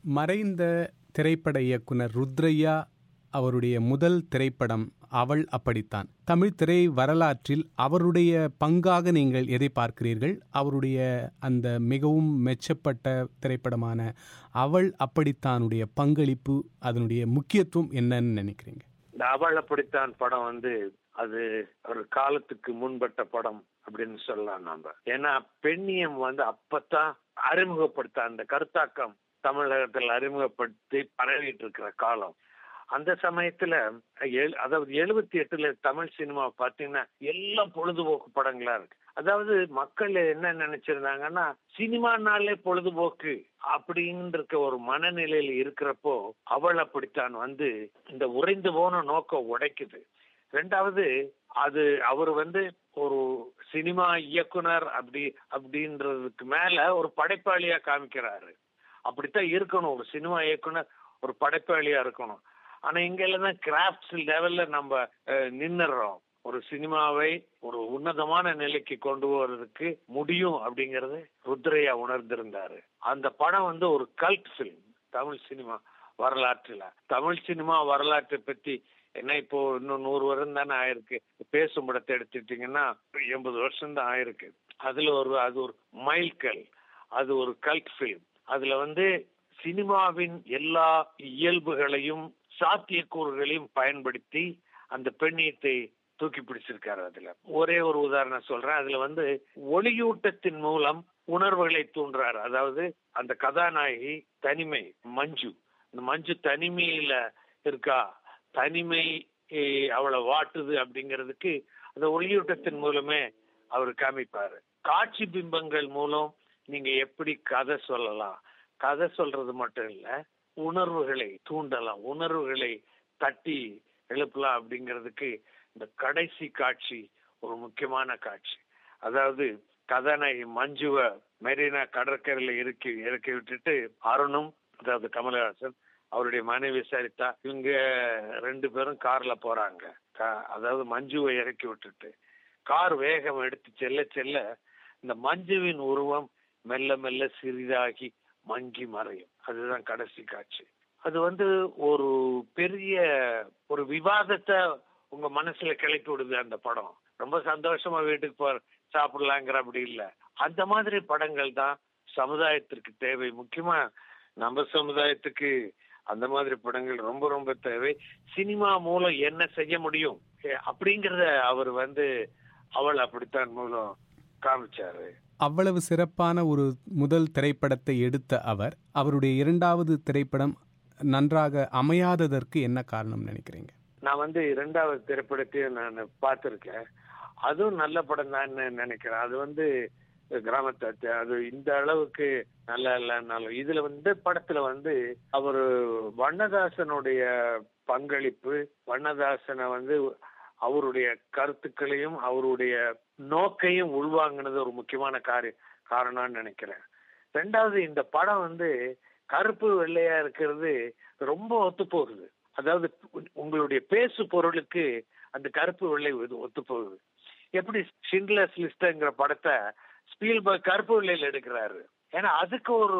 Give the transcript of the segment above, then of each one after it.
மறைந்த திரைப்பட இயக்குனர் ருத்ரையா அவருடைய முதல் திரைப்படம் அவள் அப்படித்தான் தமிழ் திரை வரலாற்றில் அவருடைய பங்காக நீங்கள் எதை பார்க்கிறீர்கள் அவருடைய அந்த மிகவும் மெச்சப்பட்ட திரைப்படமான அவள் அப்படித்தானுடைய பங்களிப்பு அதனுடைய முக்கியத்துவம் என்னன்னு நினைக்கிறீங்க இந்த அவள் அப்படித்தான் படம் வந்து அது ஒரு காலத்துக்கு முன்பட்ட படம் அப்படின்னு சொல்லலாம் நாம ஏன்னா பெண்ணியம் வந்து அப்பத்தான் அறிமுகப்படுத்த அந்த கருத்தாக்கம் தமிழகத்தில் அறிமுகப்படுத்தி பரவிட்டு இருக்கிற காலம் அந்த சமயத்துல எழு- அதாவது எழுபத்தி எட்டுல தமிழ் சினிமா பாத்தீங்கன்னா எல்லாம் பொழுதுபோக்கு படங்களா இருக்கு அதாவது மக்கள் என்ன நினைச்சிருந்தாங்கன்னா சினிமானாலே பொழுதுபோக்கு அப்படின்னு இருக்க ஒரு மனநிலையில இருக்கிறப்போ அவள் அப்படித்தான் வந்து இந்த உறைந்து போன நோக்கம் உடைக்குது ரெண்டாவது அது அவர் வந்து ஒரு சினிமா இயக்குனர் அப்படி அப்படின்றதுக்கு மேல ஒரு படைப்பாளியா காமிக்கிறாரு அப்படித்தான் இருக்கணும் ஒரு சினிமா இயக்குனர் ஒரு படைப்பாளியா இருக்கணும் ஆனா இங்க எல்லாம் கிராஃப்ட்ஸ் லெவல்ல நம்ம அஹ், நின்னுடுறோம் ஒரு சினிமாவை ஒரு உன்னதமான நிலைக்கு கொண்டு போறதுக்கு முடியும் அப்படிங்கறது ருத்ரையா உணர்ந்திருந்தாரு அந்த படம் வந்து ஒரு கல்ட் ஃபிலிம் தமிழ் சினிமா வரலாற்றுல தமிழ் சினிமா வரலாற்றை பத்தி என்ன இப்போ இன்னும் நூறு வருடம் தானே ஆயிருக்கு பேசும் படத்தை எடுத்துட்டீங்கன்னா எண்பது வருஷம் தான் ஆயிருக்கு அதுல ஒரு அது ஒரு மைல்கல் அது ஒரு கல்ட் ஃபிலிம் அதுல வந்து சினிமாவின் எல்லா இயல்புகளையும் சாத்தியக்கூறுகளையும் பயன்படுத்தி அந்த பெண்ணியத்தை தூக்கி பிடிச்சிருக்காரு அதுல ஒரே ஒரு உதாரணம் சொல்றேன் அதுல வந்து ஒளியூட்டத்தின் மூலம் உணர்வுகளை தூண்டுறாரு அதாவது அந்த கதாநாயகி தனிமை மஞ்சு இந்த மஞ்சு தனிமையில இருக்கா தனிமை eh, அவளை வாட்டுது அப்படிங்கிறதுக்கு அந்த ஒளியூட்டத்தின் மூலமே அவர் காமிப்பாரு காட்சி பிம்பங்கள் மூலம் நீங்க எப்படி கதை சொல்லலாம் கதை சொல்றது மட்டும் இல்ல உணர்வுகளை தூண்டலாம் உணர்வுகளை தட்டி எழுப்பலாம் அப்படிங்கிறதுக்கு இந்த கடைசி காட்சி ஒரு முக்கியமான காட்சி அதாவது கதாநாயகி மஞ்சுவ மெரினா கடற்கரையில இறக்கி இறக்கி விட்டுட்டு அருணும் அதாவது கமலஹாசன் அவருடைய மனைவி சரிதா இவங்க ரெண்டு பேரும் கார்ல போறாங்க கா- அதாவது மஞ்சுவை இறக்கி விட்டுட்டு கார் வேகம் எடுத்து செல்ல செல்ல இந்த மஞ்சுவின் உருவம் மெல்ல மெல்ல சிறிதாகி மங்கி மறையும் அதுதான் கடைசி காட்சி அது வந்து ஒரு பெரிய ஒரு விவாதத்தை உங்க மனசுல கிளப்பி விடுது அந்த படம் ரொம்ப சந்தோஷமா வீட்டுக்கு போ சாப்பிடலாங்கிற அப்படி இல்ல அந்த மாதிரி படங்கள் தான் சமுதாயத்திற்கு தேவை முக்கியமா நம்ம சமுதாயத்துக்கு அந்த மாதிரி படங்கள் ரொம்ப ரொம்ப தேவை சினிமா மூலம் என்ன செய்ய முடியும் எ- அப்படிங்கறத அவர் வந்து அவள் அப்படித்தான் மூலம் காமிச்சாரு அவ்வளவு சிறப்பான ஒரு முதல் திரைப்படத்தை எடுத்த அவர் அவருடைய இரண்டாவது திரைப்படம் நன்றாக அமையாததற்கு என்ன காரணம் நினைக்கிறீங்க நான் வந்து இரண்டாவது திரைப்படத்தையும் நான் பார்த்திருக்கேன் அதுவும் நல்ல படம் தான் நினைக்கிறேன் அது வந்து கிராமத்து அத்தை. அது இந்த அளவுக்கு நல்லா இல்லைன்னாலும் இதுல வந்து படத்துல வந்து அவர் வண்ணதாசனுடைய பங்களிப்பு வண்ணதாசனை வந்து அவருடைய கருத்துக்களையும் அவருடைய நோக்கையும் உள்வாங்கினது ஒரு முக்கியமான காரியம் காரணம்னு நினைக்கிறேன் ரெண்டாவது இந்த படம் வந்து கருப்பு வெள்ளையா இருக்கிறது ரொம்ப ஒத்து போகுது அதாவது உ- உங்களுடைய பேசு பொருளுக்கு அந்த கருப்பு வெள்ளை இது ஒத்து போகுது எப்படி ஷிண்ட்லர்ஸ் லிஸ்ட்ங்கிற படத்தை ஸ்பீல்பர்க் கருப்பு வெள்ளையில எடுக்கிறாரு ஏன்னா அதுக்கு ஒரு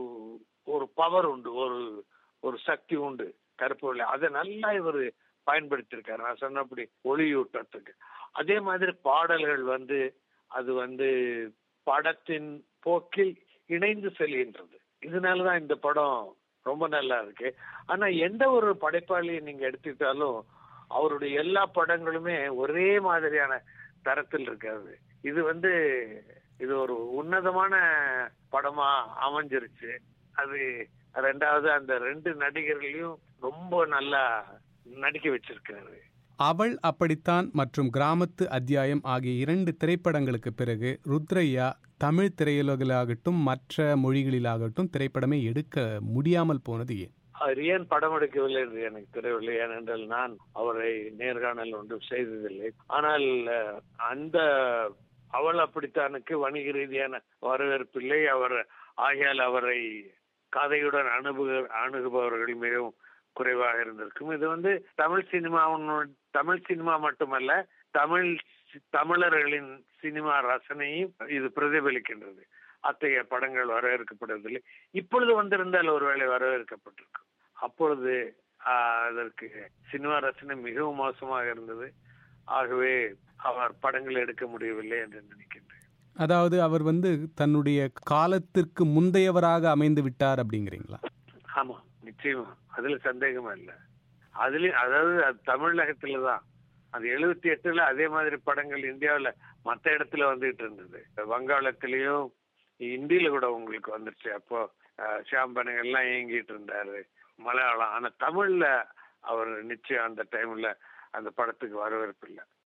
ஒரு பவர் உண்டு ஒரு ஒரு சக்தி உண்டு கருப்பு வெள்ளை அதை நல்லா இவர் பயன்படுத்தியிருக்காரு நான் சொன்னபடி ஒளியூட்டத்துக்கு அதே மாதிரி பாடல்கள் வந்து அது வந்து படத்தின் போக்கில் இணைந்து செல்கின்றது இதனாலதான் இந்த படம் ரொம்ப நல்லா இருக்கு ஆனா எந்த ஒரு படைப்பாளியை நீங்க எடுத்துக்கிட்டாலும் அவருடைய எல்லா படங்களுமே ஒரே மாதிரியான தரத்தில் இருக்காது இது வந்து இது ஒரு உன்னதமான படமா அமைஞ்சிருச்சு அது ரெண்டாவது அந்த ரெண்டு நடிகர்களையும் ரொம்ப நல்லா நடிக்க வச்சிருக்காரு அவள் அப்படித்தான் மற்றும் கிராமத்து அத்தியாயம் ஆகிய இரண்டு திரைப்படங்களுக்கு பிறகு ருத்ரையா தமிழ் திரையுலகிலாகட்டும் மற்ற மொழிகளிலாகட்டும் திரைப்படமே எடுக்க முடியாமல் போனது ஏன் அவர் ஏன் படம் எடுக்கவில்லை என்று எனக்கு தெரியவில்லை ஏனென்றால் நான் அவரை நேர்காணல் ஒன்றும் செய்ததில்லை ஆனால் அஹ், அந்த அவள் அப்படித்தானுக்கு வணிக ரீதியான வரவேற்பில்லை அவர் ஆகையால் அவரை கதையுடன் அணுகு அணுகுபவர்கள் மிகவும் குறைவாக இருந்திருக்கும் இது வந்து தமிழ் சினிமாவின் தமிழ் சினிமா மட்டுமல்ல தமிழ் சி- தமிழர்களின் சினிமா ரசனையும் இது பிரதிபலிக்கின்றது அத்தகைய படங்கள் வரவேற்கப்படுவதில்லை இப்பொழுது வந்திருந்தால் ஒருவேளை வரவேற்கப்பட்டிருக்கும் அப்பொழுது ஆஹ், அதற்கு சினிமா ரசனை மிகவும் மோசமாக இருந்தது ஆகவே அவர் படங்கள் எடுக்க முடியவில்லை என்று நினைக்கின்றேன் அதாவது அவர் வந்து தன்னுடைய காலத்திற்கு முந்தையவராக அமைந்து விட்டார் அப்படிங்கிறீங்களா ஆமா நிச்சயமா அதுல சந்தேகமா இல்ல அதுல அதாவது அது தமிழகத்துல தான் அது எழுபத்தி எட்டுல அதே மாதிரி படங்கள் இந்தியாவுல மத்த இடத்துல வந்துட்டு இருந்தது வங்காளத்திலயும் இந்தியில கூட உங்களுக்கு வந்துருச்சு அப்போ அஹ், ஷியாம் எல்லாம் இயங்கிட்டு இருந்தாரு மலையாளம் ஆனா தமிழ்ல அவர் நிச்சயம் அந்த டைம்ல அந்த படத்துக்கு வரவேற்பு இல்லை